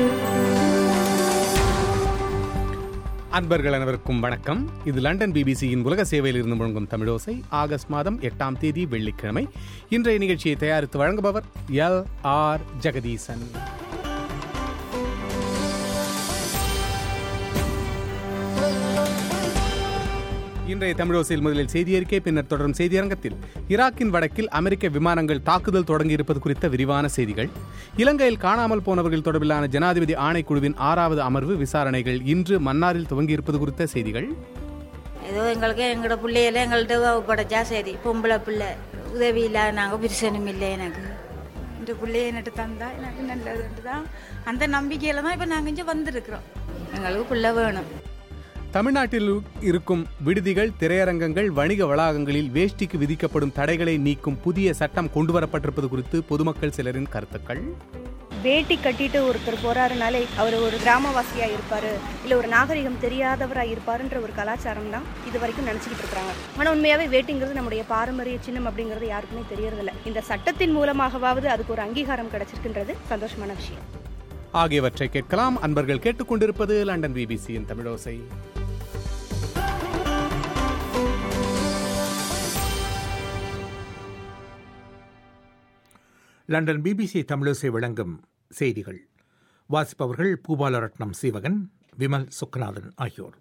அன்பர்கள் அனைவருக்கும் வணக்கம் இது லண்டன் பிபிசியின் உலக சேவையில் இருந்து முழங்கும் தமிழோசை ஆகஸ்ட் மாதம் எட்டாம் தேதி வெள்ளிக்கிழமை இன்றைய நிகழ்ச்சியை தயாரித்து வழங்குபவர் எல் ஆர் ஜெகதீசன் இன்றைய தமிழோசையில் முதலில் செய்தி அறிக்கை பின்னர் தொடரும் செய்தியரங்கத்தில் ஈராக்கின் வடக்கில் அமெரிக்க விமானங்கள் தாக்குதல் தொடங்கியிருப்பது குறித்த விரிவான செய்திகள் இலங்கையில் காணாமல் போனவர்கள் தொடர்பிலான ஜனாதிபதி ஆணைக்குழுவின் ஆறாவது அமர்வு விசாரணைகள் இன்று மன்னாரில் துவங்கியிருப்பது குறித்த செய்திகள் ஏதோ எங்களுக்கு எங்களோட பிள்ளையில எங்கள்கிட்ட ஒப்படைச்சா சரி பொம்பளை பிள்ளை உதவி இல்லாத நாங்கள் பிரிசனும் இல்லை எனக்கு இந்த பிள்ளைய எனக்கு தந்தா எனக்கு நல்லதுன்ட்டு தான் அந்த நம்பிக்கையில் தான் இப்போ நாங்கள் இங்கே வந்திருக்கிறோம் எங்களுக்கு பிள்ளை வேணும் தமிழ்நாட்டில் இருக்கும் விடுதிகள் திரையரங்கங்கள் வணிக வளாகங்களில் வேஷ்டிக்கு விதிக்கப்படும் தடைகளை நீக்கும் புதிய சட்டம் கொண்டுவரப்பட்டிருப்பது குறித்து பொதுமக்கள் சிலரின் கருத்துக்கள் வேட்டி கட்டிட்டு ஒருத்தர் போறாருனாலே அவர் ஒரு கிராமவாசியா இருப்பாரு இல்ல ஒரு நாகரிகம் தெரியாதவரா இருப்பாருன்ற ஒரு கலாச்சாரம் தான் இது வரைக்கும் நினைச்சுக்கிட்டு இருக்காங்க ஆனா உண்மையாவே வேட்டிங்கிறது நம்முடைய பாரம்பரிய சின்னம் அப்படிங்கிறது யாருக்குமே தெரியறதில்ல இந்த சட்டத்தின் மூலமாகவாவது அதுக்கு ஒரு அங்கீகாரம் கிடைச்சிருக்குன்றது சந்தோஷமான விஷயம் ஆகியவற்றை கேட்கலாம் அன்பர்கள் கேட்டுக்கொண்டிருப்பது லண்டன் பிபிசியின் தமிழோசை லண்டன் பிபிசி தமிழோசை வழங்கும் செய்திகள் வாசிப்பவர்கள் பூபாலரட்னம் சீவகன் விமல் சுக்கநாதன் ஆகியோர்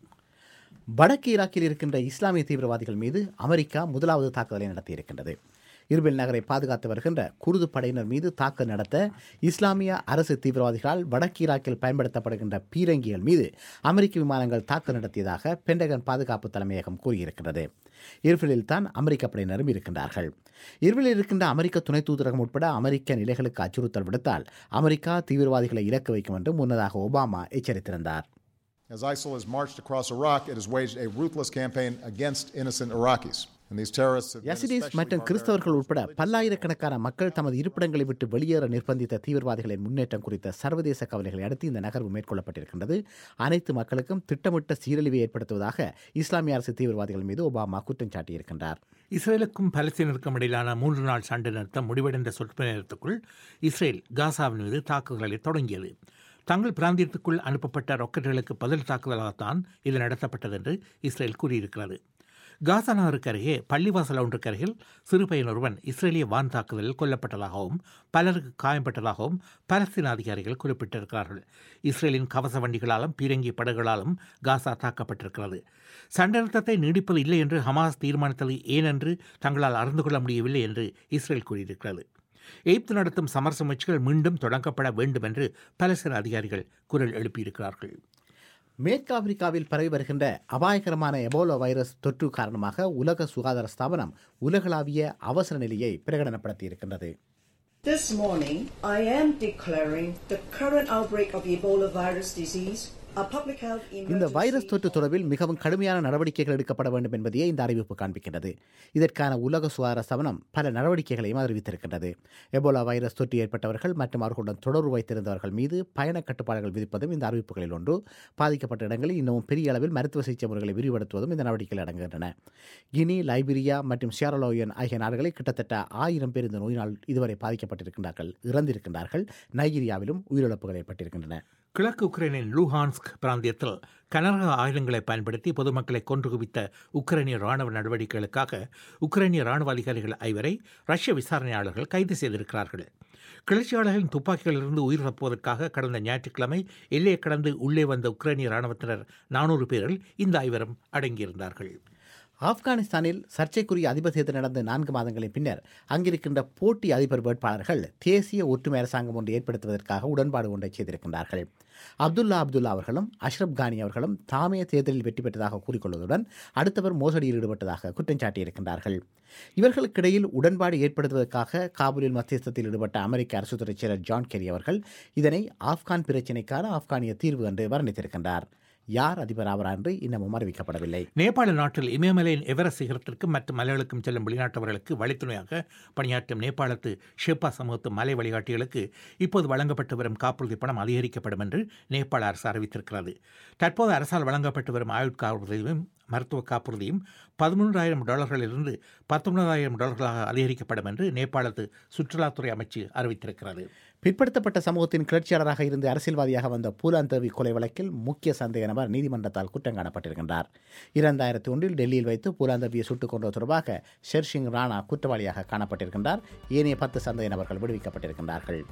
வடக்கு ஈராக்கில் இருக்கின்ற இஸ்லாமிய தீவிரவாதிகள் மீது அமெரிக்கா முதலாவது தாக்குதலை நடத்தியிருக்கின்றது இர்பில் நகரை பாதுகாத்து வருகின்ற குருது படையினர் மீது தாக்குதல் நடத்த இஸ்லாமிய அரசு தீவிரவாதிகளால் வடக்கு ஈராக்கில் பயன்படுத்தப்படுகின்ற பீரங்கிகள் மீது அமெரிக்க விமானங்கள் தாக்குதல் நடத்தியதாக பென்டகன் பாதுகாப்பு தலைமையகம் கூறியிருக்கிறது இர்பிலில் தான் அமெரிக்க படையினரும் இருக்கின்றார்கள் இர்பிலில் இருக்கின்ற அமெரிக்க துணை தூதரகம் உட்பட அமெரிக்க நிலைகளுக்கு அச்சுறுத்தல் விடுத்தால் அமெரிக்கா தீவிரவாதிகளை இலக்கு வைக்கும் என்று முன்னதாக ஒபாமா எச்சரித்திருந்தார் As ISIL has marched across Iraq, it has waged a ruthless campaign against innocent Iraqis. And these terrorists have been Yazidis especially மற்றும் கிறிஸ்தவர்கள் உட்பட பல்லாயிரக்கணக்கான மக்கள் தமது இருப்பிடங்களை விட்டு வெளியேற நிர்பந்தித்த தீவிரவாதிகளின் முன்னேற்றம் குறித்த சர்வதேச கவலைகளை அடுத்து இந்த நகர்வு மேற்கொள்ளப்பட்டிருக்கின்றது அனைத்து மக்களுக்கும் திட்டமிட்ட சீரழிவை ஏற்படுத்துவதாக இஸ்லாமிய அரசு தீவிரவாதிகள் மீது ஒபாமா குற்றம் சாட்டியிருக்கின்றார் இஸ்ரேலுக்கும் பலஸ்தீனருக்கும் இடையிலான மூன்று நாள் சண்டை நிறுத்தம் முடிவடைந்த சொற்ப நேரத்துக்குள் இஸ்ரேல் காசாவின் மீது தாக்குதல்களை தொடங்கியது தங்கள் பிராந்தியத்துக்குள் அனுப்பப்பட்ட ராக்கெட்டுகளுக்கு பதில் தாக்குதலாகத்தான் இது நடத்தப்பட்டது என்று இஸ்ரேல் கூறியிருக்கிறது காசா நகருக்கு அருகே பள்ளிவாசல் ஒன்றுக்கு அருகில் சிறு பையன் ஒருவன் இஸ்ரேலிய வான் தாக்குதலில் கொல்லப்பட்டதாகவும் பலருக்கு காயம்பட்டதாகவும் பலஸ்தீன அதிகாரிகள் குறிப்பிட்டிருக்கிறார்கள் இஸ்ரேலின் கவச வண்டிகளாலும் பீரங்கி படகுகளாலும் காசா தாக்கப்பட்டிருக்கிறது சண்டை நிறுத்தத்தை நீடிப்பது இல்லை என்று ஹமாஸ் தீர்மானித்தது ஏனென்று தங்களால் அறிந்து கொள்ள முடியவில்லை என்று இஸ்ரேல் கூறியிருக்கிறது எய்ப்து நடத்தும் சமரச முயற்சிகள் மீண்டும் தொடங்கப்பட வேண்டும் என்று பலஸ்தீன அதிகாரிகள் குரல் எழுப்பியிருக்கிறார்கள் மேற்கு ஆப்பிரிக்காவில் பரவி வருகின்ற அபாயகரமான எபோலா வைரஸ் தொற்று காரணமாக உலக சுகாதார ஸ்தாபனம் உலகளாவிய அவசர நிலையை பிரகடனப்படுத்தியிருக்கின்றது This morning, I am declaring the current outbreak of Ebola virus disease a public health இந்த emergency. வைரஸ் தொற்று தொடர்பில் மிகவும் கடுமையான நடவடிக்கைகள் எடுக்கப்பட வேண்டும் என்பதையே இந்த அறிவிப்பு காண்பிக்கின்றது இதற்கான உலக சுகாதார ஸ்தாபனம் பல நடவடிக்கைகளையும் அறிவித்திருக்கின்றது எபோலா வைரஸ் தொற்று ஏற்பட்டவர்கள் மற்றும் அவர்களுடன் தொடர்பு வைத்திருந்தவர்கள் மீது பயண கட்டுப்பாடுகள் விதிப்பதும் இந்த அறிவிப்புகளில் ஒன்று பாதிக்கப்பட்ட இடங்களில் இன்னமும் பெரிய அளவில் மருத்துவ சிகிச்சை முறைகளை விரிவுபடுத்துவதும் இந்த நடவடிக்கைகள் அடங்குகின்றன கினி லைபீரியா மற்றும் சியாரலோயன் ஆகிய நாடுகளில் கிட்டத்தட்ட ஆயிரம் பேர் இந்த நோயினால் இதுவரை பாதிக்கப்பட்டிருக்கின்றார்கள் இறந்திருக்கின்றார்கள் நைஜீரியாவிலும் உயிரிழப்புகள் ஏற்பட்டிருக்கின்றன கிழக்கு உக்ரைனின் லூஹான்ஸ்க் பிராந்தியத்தில் கனரக ஆயுதங்களை பயன்படுத்தி பொதுமக்களை கொன்று குவித்த உக்ரைனிய ராணுவ நடவடிக்கைகளுக்காக உக்ரைனிய ராணுவ அதிகாரிகள் ஐவரை ரஷ்ய விசாரணையாளர்கள் கைது செய்திருக்கிறார்கள் கிளர்ச்சியாளர்களின் துப்பாக்கிகளிலிருந்து உயிர் தப்புவதற்காக கடந்த ஞாயிற்றுக்கிழமை எல்லையை கடந்து உள்ளே வந்த உக்ரைனிய ராணுவத்தினர் நானூறு பேரில் இந்த ஐவரும் அடங்கியிருந்தார்கள் ஆப்கானிஸ்தானில் சர்ச்சைக்குரிய அதிபர் தேர்தல் நடந்த நான்கு மாதங்களின் பின்னர் அங்கிருக்கின்ற போட்டி அதிபர் வேட்பாளர்கள் தேசிய ஒற்றுமை அரசாங்கம் ஒன்று ஏற்படுத்துவதற்காக உடன்பாடு ஒன்றை செய்திருக்கின்றார்கள் அப்துல்லா அப்துல்லா அவர்களும் அஷ்ரப் கானி அவர்களும் தாமே தேர்தலில் வெற்றி பெற்றதாக கூறிக்கொள்வதுடன் அடுத்தவர் மோசடியில் ஈடுபட்டதாக குற்றம் சாட்டியிருக்கின்றார்கள் இவர்களுக்கிடையில் உடன்பாடு ஏற்படுத்துவதற்காக காபூலில் மத்தியஸ்தத்தில் ஈடுபட்ட அமெரிக்க அரசுத்துறை செயலர் ஜான் கெரி அவர்கள் இதனை ஆப்கான் பிரச்சினைக்கான ஆப்கானிய தீர்வு என்று வர்ணித்திருக்கின்றார் யார் அதிபர் ஆவார் என்று இன்னமும் அறிவிக்கப்படவில்லை நேபாள நாட்டில் இமயமலையின் எவரெஸ்ட் சிகரத்திற்கும் மற்ற மலைகளுக்கும் செல்லும் வெளிநாட்டவர்களுக்கு வழித்துணையாக பணியாற்றும் நேபாளத்து ஷேப்பா சமூகத்து மலை வழிகாட்டிகளுக்கு இப்போது வழங்கப்பட்டு வரும் காப்புறுதி பணம் அதிகரிக்கப்படும் என்று நேபாள அரசு அறிவித்திருக்கிறது தற்போது அரசால் வழங்கப்பட்டு வரும் ஆயுட்காப்புறுதியும் மருத்துவ காப்புறுதியும் பதிமூன்றாயிரம் டாலர்களிலிருந்து பத்தொன்பதாயிரம் டாலர்களாக அதிகரிக்கப்படும் என்று நேபாளத்து சுற்றுலாத்துறை அமைச்சு அறிவித்திருக்கிறது பிற்படுத்தப்பட்ட சமூகத்தின் கிளர்ச்சியாளராக இருந்து அரசியல்வாதியாக வந்த பூலான் தேவி கொலை வழக்கில் முக்கிய சந்தேக நபர் நீதிமன்றத்தால் குற்றம் காணப்பட்டிருக்கின்றார் இரண்டாயிரத்தி ஒன்றில் டெல்லியில் வைத்து பூலான் தேவியை சுட்டுக் கொண்டது தொடர்பாக ஷெர்ஷிங் ராணா குற்றவாளியாக காணப்பட்டிருக்கின்றார் ஏனைய பத்து சந்தேக நபர்கள் விடுவிக்கப்பட்டிருக்கின்றார்கள்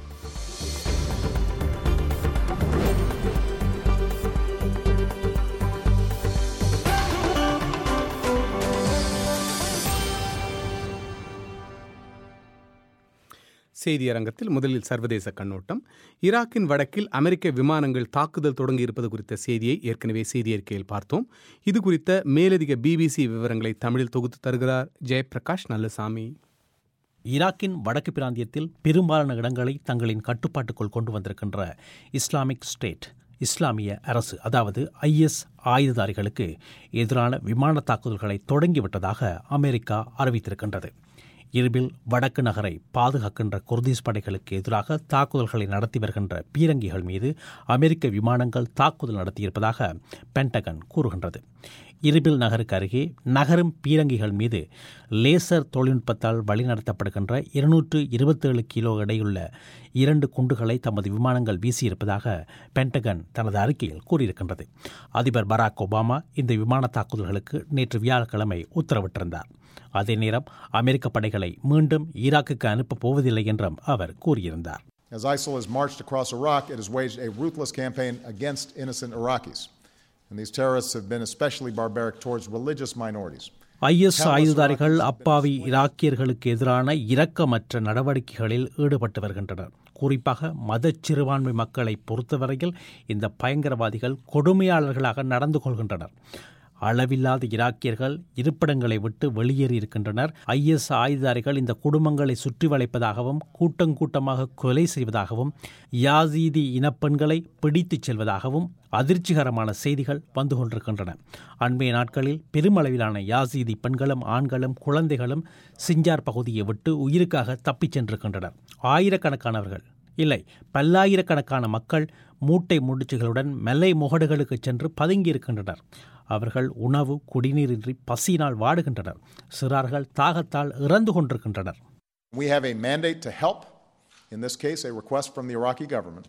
செய்தியரங்கத்தில் முதலில் சர்வதேச கண்ணோட்டம் ஈராக்கின் வடக்கில் அமெரிக்க விமானங்கள் தாக்குதல் தொடங்கியிருப்பது குறித்த செய்தியை ஏற்கனவே செய்தியறிக்கையில் பார்த்தோம் இது குறித்த மேலதிக பிபிசி விவரங்களை தமிழில் தொகுத்து தருகிறார் ஜெயபிரகாஷ் நல்லசாமி ஈராக்கின் வடக்கு பிராந்தியத்தில் பெரும்பாலான இடங்களை தங்களின் கட்டுப்பாட்டுக்குள் கொண்டு வந்திருக்கின்ற இஸ்லாமிக் ஸ்டேட் இஸ்லாமிய அரசு அதாவது ஐஎஸ் ஆயுததாரிகளுக்கு எதிரான விமான தாக்குதல்களை தொடங்கிவிட்டதாக அமெரிக்கா அறிவித்திருக்கின்றது இருபில் வடக்கு நகரை பாதுகாக்கின்ற குர்தீஸ் படைகளுக்கு எதிராக தாக்குதல்களை நடத்தி வருகின்ற பீரங்கிகள் மீது அமெரிக்க விமானங்கள் தாக்குதல் நடத்தியிருப்பதாக பென்டகன் கூறுகின்றது இருபில் நகருக்கு அருகே நகரும் பீரங்கிகள் மீது லேசர் தொழில்நுட்பத்தால் வழிநடத்தப்படுகின்ற இருநூற்று இருபத்தேழு கிலோ எடையுள்ள இரண்டு குண்டுகளை தமது விமானங்கள் வீசியிருப்பதாக பென்டகன் தனது அறிக்கையில் கூறியிருக்கின்றது அதிபர் பராக் ஒபாமா இந்த விமான தாக்குதல்களுக்கு நேற்று வியாழக்கிழமை உத்தரவிட்டிருந்தார் அதே நேரம் அமெரிக்க படைகளை மீண்டும் ஈராக்குக்கு அனுப்பப் போவதில்லை என்றும் அவர் கூறியிருந்தார் As ISIL has marched across Iraq, it has waged a ruthless campaign against innocent Iraqis. And these terrorists have been especially barbaric towards religious minorities. IS ஆயுததாரிகள் அப்பாவி ஈராக்கியர்களுக்கு எதிரான இரக்கமற்ற நடவடிக்கைகளில் ஈடுபட்டு வருகின்றனர் குறிப்பாக மத சிறுபான்மை மக்களை பொறுத்தவரையில் இந்த பயங்கரவாதிகள் கொடுமையாளர்களாக நடந்து கொள்கின்றனர் அளவில்லாத ஈராக்கியர்கள் இருப்பிடங்களை விட்டு வெளியேறி இருக்கின்றனர் ஐஎஸ் ஆயுதாரிகள் இந்த குடும்பங்களை சுற்றி வளைப்பதாகவும் கூட்டம் கூட்டமாக கொலை செய்வதாகவும் யாசீதி இனப்பெண்களை பிடித்துச் செல்வதாகவும் அதிர்ச்சிகரமான செய்திகள் வந்து கொண்டிருக்கின்றன அண்மைய நாட்களில் பெருமளவிலான யாசீதி பெண்களும் ஆண்களும் குழந்தைகளும் சிஞ்சார் பகுதியை விட்டு உயிருக்காக தப்பிச் சென்றிருக்கின்றனர் ஆயிரக்கணக்கானவர்கள் இல்லை பல்லாயிரக்கணக்கான மக்கள் மூட்டை முடிச்சுகளுடன் மெல்லை முகடுகளுக்கு சென்று பதுங்கியிருக்கின்றனர் அவர்கள் உணவு குடிநீரின்றி பசியினால் வாடுகின்றனர் சிறார்கள் தாகத்தால் இறந்து கொண்டிருக்கின்றனர் We have a mandate to help, in this case, a request from the Iraqi government.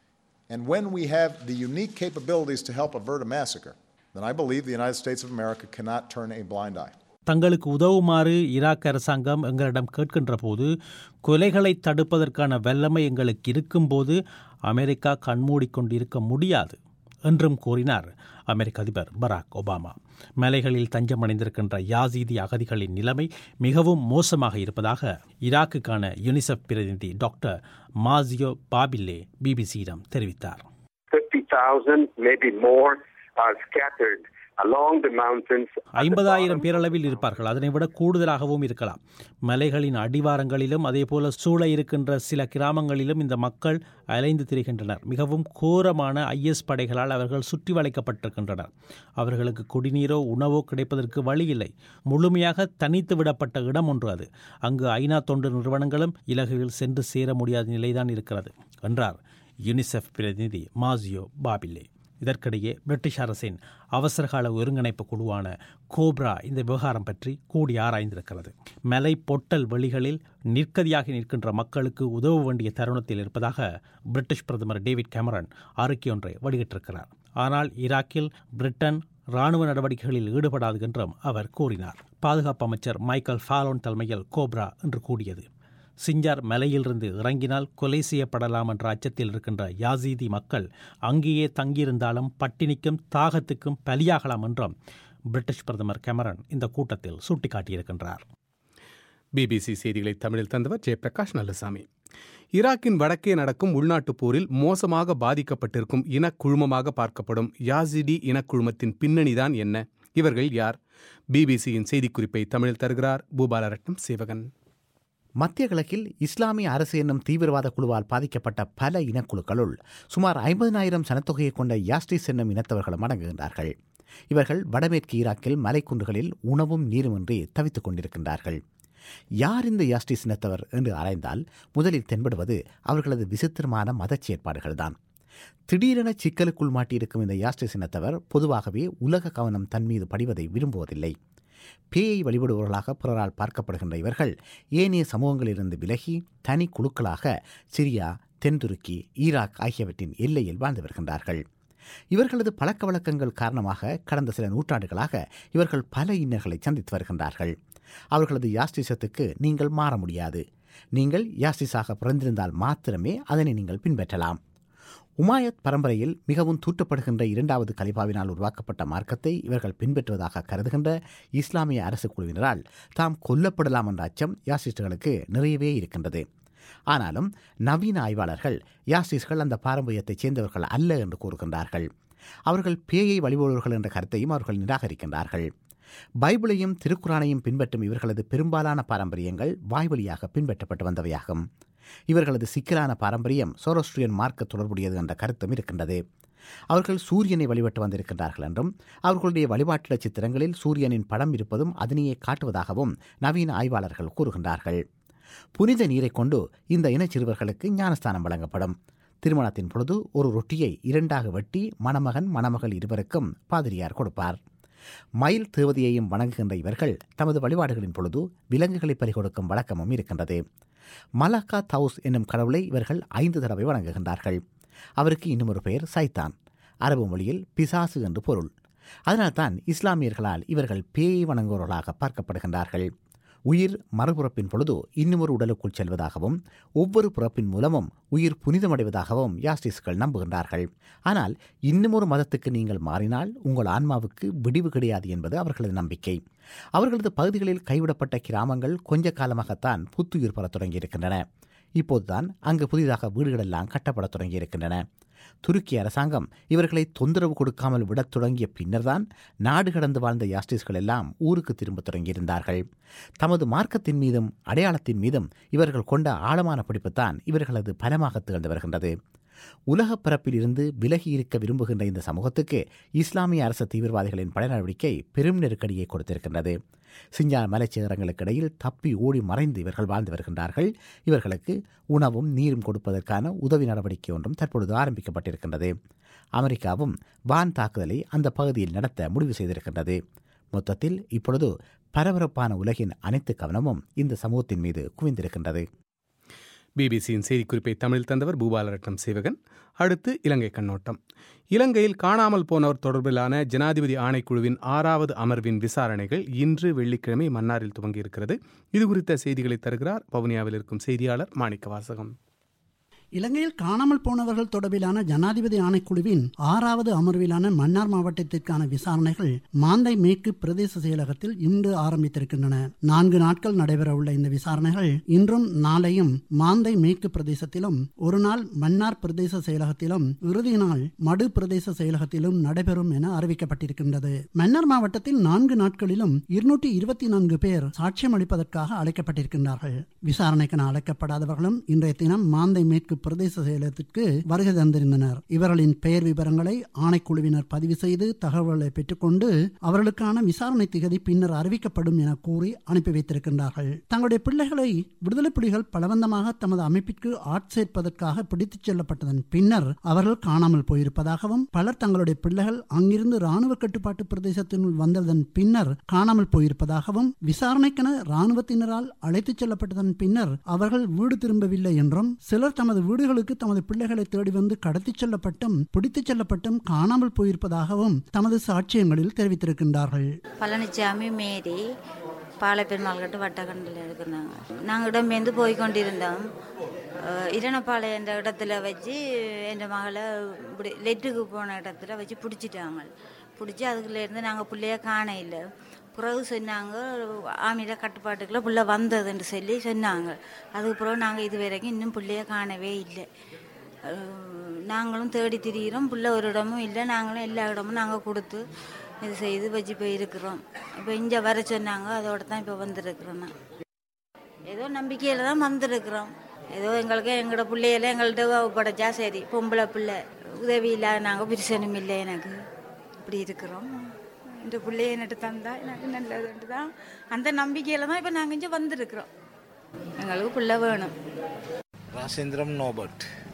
And when we have the unique capabilities to help avert a massacre, then I believe the United States of America cannot turn a blind eye. தங்களுக்கு உதவுமாறு Iraq அரசாங்கம் எங்களிடம் கேட்கின்ற போது கொலைகளை தடுப்பதற்கான வல்லமை எங்களுக்கு இருக்கும்போது அமெரிக்கா கண்மூடிக்கொண்டிருக்க முடியாது என்றும் கூறினார் அமெரிக்க அதிபர் பராக் ஒபாமா மலைகளில் தஞ்சமடைந்திருக்கின்ற யாசீதி அகதிகளின் நிலைமை மிகவும் மோசமாக இருப்பதாக ஈராக்குக்கான யுனிசெஃப் பிரதிநிதி டாக்டர் மாசியோ பாபில்லே பிபிசியிடம் தெரிவித்தார் 50,000, maybe more, are scattered along the mountains. at the ஐம்பதாயிரம் bottom பேரளவில் இருப்பார்கள் அதனை விட கூடுதலாகவும் இருக்கலாம் மலைகளின் அடிவாரங்களிலும் அதேபோல சூழ இருக்கின்ற சில கிராமங்களிலும் இந்த மக்கள் அலைந்து திரிகின்றனர் மிகவும் கோரமான ஐஎஸ் படைகளால் அவர்கள் சுற்றி வளைக்கப்பட்டிருக்கின்றனர் அவர்களுக்கு குடிநீரோ உணவோ கிடைப்பதற்கு வழி இல்லை முழுமையாக தனித்து விடப்பட்ட இடம் ஒன்று அது அங்கு ஐநா தொண்டு நிறுவனங்களும் இலகுவில் சென்று சேர முடியாத நிலைதான் இருக்கிறது என்றார் யுனிசெஃப் பிரதிநிதி மாசியோ பாபிலே இதற்கிடையே பிரிட்டிஷ் அரசின் அவசரகால ஒருங்கிணைப்பு குழுவான கோப்ரா இந்த விவகாரம் பற்றி கூடி ஆராய்ந்திருக்கிறது மலை பொட்டல் வெளிகளில் நிற்கதியாகி நிற்கின்ற மக்களுக்கு உதவ வேண்டிய தருணத்தில் இருப்பதாக பிரிட்டிஷ் பிரதமர் டேவிட் கேமரன் அறிக்கையொன்றை வெளியிட்டிருக்கிறார் ஆனால் ஈராக்கில் பிரிட்டன் ராணுவ நடவடிக்கைகளில் ஈடுபடாது என்றும் அவர் கூறினார் பாதுகாப்பு அமைச்சர் மைக்கேல் ஃபாலோன் தலைமையில் கோப்ரா என்று கூடியது சிஞ்சார் மலையிலிருந்து இறங்கினால் கொலை செய்யப்படலாம் என்ற அச்சத்தில் இருக்கின்ற யாசீதி மக்கள் அங்கேயே தங்கியிருந்தாலும் பட்டினிக்கும் தாகத்துக்கும் பலியாகலாம் என்றும் பிரிட்டிஷ் பிரதமர் கேமரன் இந்த கூட்டத்தில் சுட்டிக்காட்டியிருக்கின்றார் பிபிசி செய்திகளை தமிழில் தந்தவர் ஜெயபிரகாஷ் நல்லசாமி ஈராக்கின் வடக்கே நடக்கும் உள்நாட்டுப் போரில் மோசமாக பாதிக்கப்பட்டிருக்கும் இனக்குழுமமாக பார்க்கப்படும் யாசிடி இனக்குழுமத்தின் பின்னணிதான் என்ன இவர்கள் யார் பிபிசியின் செய்திக்குறிப்பை தமிழில் தருகிறார் பூபாலரட்னம் சேவகன் மத்திய கிழக்கில் இஸ்லாமிய அரசு என்னும் தீவிரவாத குழுவால் பாதிக்கப்பட்ட பல இனக்குழுக்களுள் சுமார் ஐம்பதினாயிரம் சனத்தொகையை கொண்ட யாஸ்டிஸ் என்னும் இனத்தவர்களும் அடங்குகின்றார்கள் இவர்கள் வடமேற்கு ஈராக்கில் மலைக்குன்றுகளில் உணவும் நீருமின்றி தவித்துக் கொண்டிருக்கின்றார்கள் யார் இந்த யாஸ்டிஸ் இனத்தவர் என்று ஆராய்ந்தால் முதலில் தென்படுவது அவர்களது விசித்திரமான மதச் செயற்பாடுகள்தான் திடீரென சிக்கலுக்குள் மாட்டியிருக்கும் இந்த யாஸ்டிஸ் இனத்தவர் பொதுவாகவே உலக கவனம் தன் மீது படிவதை விரும்புவதில்லை பேயை வழிபடுபவர்களாக பிறரால் பார்க்கப்படுகின்ற இவர்கள் ஏனைய சமூகங்களிலிருந்து விலகி தனி குழுக்களாக சிரியா தென்துருக்கி ஈராக் ஆகியவற்றின் எல்லையில் வாழ்ந்து வருகின்றார்கள் இவர்களது பழக்க வழக்கங்கள் காரணமாக கடந்த சில நூற்றாண்டுகளாக இவர்கள் பல இன்னல்களை சந்தித்து வருகின்றார்கள் அவர்களது யாஸ்டிசத்துக்கு நீங்கள் மாற முடியாது நீங்கள் யாஸ்டிஸாக பிறந்திருந்தால் மாத்திரமே அதனை நீங்கள் பின்பற்றலாம் உமாயத் பரம்பரையில் மிகவும் தூற்றப்படுகின்ற இரண்டாவது கலிபாவினால் உருவாக்கப்பட்ட மார்க்கத்தை இவர்கள் பின்பற்றுவதாக கருதுகின்ற இஸ்லாமிய அரசு குழுவினரால் தாம் கொல்லப்படலாம் என்ற அச்சம் யாசிஸ்டுகளுக்கு நிறையவே இருக்கின்றது ஆனாலும் நவீன ஆய்வாளர்கள் யாசிஸ்கள் அந்த பாரம்பரியத்தைச் சேர்ந்தவர்கள் அல்ல என்று கூறுகின்றார்கள் அவர்கள் பேயை வழிபடுவர்கள் என்ற கருத்தையும் அவர்கள் நிராகரிக்கின்றார்கள் பைபிளையும் திருக்குறானையும் பின்பற்றும் இவர்களது பெரும்பாலான பாரம்பரியங்கள் வாய்வழியாக பின்பற்றப்பட்டு வந்தவையாகும் இவர்களது சிக்கலான பாரம்பரியம் சோரோஸ்ட்ரியன் மார்க்க தொடர்புடையது என்ற கருத்தும் இருக்கின்றது அவர்கள் சூரியனை வழிபட்டு வந்திருக்கின்றார்கள் என்றும் அவர்களுடைய வழிபாட்டு சித்திரங்களில் சூரியனின் படம் இருப்பதும் அதனையே காட்டுவதாகவும் நவீன ஆய்வாளர்கள் கூறுகின்றார்கள் புனித நீரை கொண்டு இந்த இனச்சிறுவர்களுக்கு ஞானஸ்தானம் வழங்கப்படும் திருமணத்தின் பொழுது ஒரு ரொட்டியை இரண்டாக வெட்டி மணமகன் மணமகள் இருவருக்கும் பாதிரியார் கொடுப்பார் மயில் தேவதையையும் வணங்குகின்ற இவர்கள் தமது வழிபாடுகளின் பொழுது விலங்குகளை பறிகொடுக்கும் வழக்கமும் இருக்கின்றது மலக்கா தவுஸ் என்னும் கடவுளை இவர்கள் ஐந்து தடவை வணங்குகின்றார்கள் அவருக்கு இன்னும் ஒரு பெயர் சைத்தான் அரபு மொழியில் பிசாசு என்று பொருள் அதனால்தான் இஸ்லாமியர்களால் இவர்கள் பேயை வணங்குவவர்களாக பார்க்கப்படுகின்றார்கள் உயிர் மறுபுறப்பின் பொழுது இன்னுமொரு உடலுக்குள் செல்வதாகவும் ஒவ்வொரு பிறப்பின் மூலமும் உயிர் புனிதமடைவதாகவும் யாஸ்டிஸ்கள் நம்புகின்றார்கள் ஆனால் இன்னுமொரு மதத்துக்கு நீங்கள் மாறினால் உங்கள் ஆன்மாவுக்கு விடிவு கிடையாது என்பது அவர்களது நம்பிக்கை அவர்களது பகுதிகளில் கைவிடப்பட்ட கிராமங்கள் கொஞ்ச காலமாகத்தான் புத்துயிர் பெறத் தொடங்கியிருக்கின்றன இப்போதுதான் அங்கு புதிதாக வீடுகளெல்லாம் கட்டப்படத் தொடங்கியிருக்கின்றன துருக்கி அரசாங்கம் இவர்களை தொந்தரவு கொடுக்காமல் விடத் தொடங்கிய பின்னர்தான் நாடு கடந்து வாழ்ந்த யாஸ்டிஸ்கள் எல்லாம் ஊருக்கு திரும்பத் தொடங்கியிருந்தார்கள் தமது மார்க்கத்தின் மீதும் அடையாளத்தின் மீதும் இவர்கள் கொண்ட ஆழமான பிடிப்புத்தான் இவர்களது பலமாக திகழ்ந்து வருகின்றது உலகப் பரப்பில் இருந்து விலகி இருக்க விரும்புகின்ற இந்த சமூகத்துக்கு இஸ்லாமிய அரசு தீவிரவாதிகளின் படை நடவடிக்கை பெரும் நெருக்கடியை கொடுத்திருக்கின்றது சிஞ்சான் மலைச்சிகரங்களுக்கு இடையில் தப்பி ஓடி மறைந்து இவர்கள் வாழ்ந்து வருகின்றார்கள் இவர்களுக்கு உணவும் நீரும் கொடுப்பதற்கான உதவி நடவடிக்கை ஒன்றும் தற்பொழுது ஆரம்பிக்கப்பட்டிருக்கின்றது அமெரிக்காவும் வான் தாக்குதலை அந்த பகுதியில் நடத்த முடிவு செய்திருக்கின்றது மொத்தத்தில் இப்பொழுது பரபரப்பான உலகின் அனைத்து கவனமும் இந்த சமூகத்தின் மீது குவிந்திருக்கின்றது பிபிசியின் செய்திக்குறிப்பை தமிழில் தந்தவர் பூபாலரட்னம் சேவகன் அடுத்து இலங்கை கண்ணோட்டம் இலங்கையில் காணாமல் போனவர் தொடர்பிலான ஜனாதிபதி ஆணைக்குழுவின் ஆறாவது அமர்வின் விசாரணைகள் இன்று வெள்ளிக்கிழமை மன்னாரில் துவங்கியிருக்கிறது இது குறித்த செய்திகளை தருகிறார் வவுனியாவில் இருக்கும் செய்தியாளர் மாணிக்க வாசகம் இலங்கையில் காணாமல் போனவர்கள் தொடர்பிலான ஜனாதிபதி ஆணைக்குழுவின் ஆறாவது அமர்விலான மன்னார் மாவட்டத்திற்கான விசாரணைகள் மாந்தை மேற்கு பிரதேச செயலகத்தில் இன்று ஆரம்பித்திருக்கின்றன நான்கு நாட்கள் நடைபெறவுள்ள இந்த விசாரணைகள் இன்றும் நாளையும் மாந்தை மேற்கு பிரதேசத்திலும் ஒரு நாள் மன்னார் பிரதேச செயலகத்திலும் இறுதி நாள் மடு பிரதேச செயலகத்திலும் நடைபெறும் என அறிவிக்கப்பட்டிருக்கின்றது மன்னார் மாவட்டத்தில் நான்கு நாட்களிலும் இருநூற்றி இருபத்தி நான்கு பேர் சாட்சியம் அளிப்பதற்காக அழைக்கப்பட்டிருக்கின்றார்கள் விசாரணைக்கென அழைக்கப்படாதவர்களும் இன்றைய தினம் மாந்தை மேற்கு பிரதேச செயலகத்திற்கு வருகை தந்திருந்தனர் இவர்களின் பெயர் விவரங்களை ஆணைக்குழுவினர் பதிவு செய்து தகவல்களை பெற்றுக்கொண்டு அவர்களுக்கான விசாரணை திகதி பின்னர் அறிவிக்கப்படும் என கூறி அனுப்பி வைத்திருக்கின்றார்கள் தங்களுடைய பிள்ளைகளை விடுதலை புலிகள் பலவந்தமாக தமது அமைப்பிற்கு ஆட்சேர்ப்பதற்காக பிடித்துச் செல்லப்பட்டதன் பின்னர் அவர்கள் காணாமல் போயிருப்பதாகவும் பலர் தங்களுடைய பிள்ளைகள் அங்கிருந்து ராணுவ கட்டுப்பாட்டு பிரதேசத்தினுள் வந்ததன் பின்னர் காணாமல் போயிருப்பதாகவும் விசாரணைக்கென ராணுவத்தினரால் அழைத்துச் செல்லப்பட்டதன் பின்னர் அவர்கள் வீடு திரும்பவில்லை என்றும் சிலர் தமது வீடுகளுக்கு தமது பிள்ளைகளை தேடி வந்து கடத்திச் செல்லப்பட்டும் பிடித்துச் செல்லப்பட்டும் காணாமல் போயிருப்பதாகவும் தமது சாட்சியங்களில் தெரிவித்திருக்கின்றார்கள் பழனிசாமி மேரி பாலப்பெருமாள் கட்டு வட்டக்கண்டில் இருக்கிறாங்க நாங்கள் இடம்பெயர்ந்து போய் கொண்டிருந்தோம் அஹ் இரணப்பாளையம் என்ற இடத்துல வச்சு என் மகளை இப்படி லெட்டுக்கு போன இடத்துல வச்சு பிடிச்சிட்டாங்க பிடிச்சி அதுக்குள்ளேருந்து நாங்கள் பிள்ளைய காண இல்லை பிறகு சொன்னாங்க ஆமியில கட்டுப்பாட்டுக்குள்ள புள்ள வந்ததுன்னு சொல்லி சொன்னாங்க அதுக்கு பிறகு நாங்கள் இது வரைக்கும் இன்னும் பிள்ளைய காணவே இல்லை அஹ் நாங்களும் தேடி திரிகிறோம் புள்ள ஒரு இடமும் இல்லை நாங்களும் எல்லா இடமும் நாங்கள் கொடுத்து இது செய்து வச்சு போய் இருக்கிறோம் இப்போ இங்கே வர சொன்னாங்க அதோட தான் இப்போ வந்திருக்கிறோம் நான் ஏதோ நம்பிக்கையில் தான் வந்திருக்கிறோம் ஏதோ எங்களுக்கு எங்களோட பிள்ளையில எங்கள்கிட்ட ஒப்படைச்சா சரி பொம்பளை பிள்ளை உதவி இல்லாத நாங்கள் பிரிசனும் இல்லை எனக்கு இப்படி இருக்கிறோம் இந்த பிள்ளைய எனக்கு தந்தா எனக்கு நல்லதுன்ட்டு தான் அந்த நம்பிக்கையில் தான் இப்போ நாங்கள் இங்கே வந்திருக்கிறோம் எங்களுக்கு பிள்ளை வேணும் ராசேந்திரம் நோபர்ட்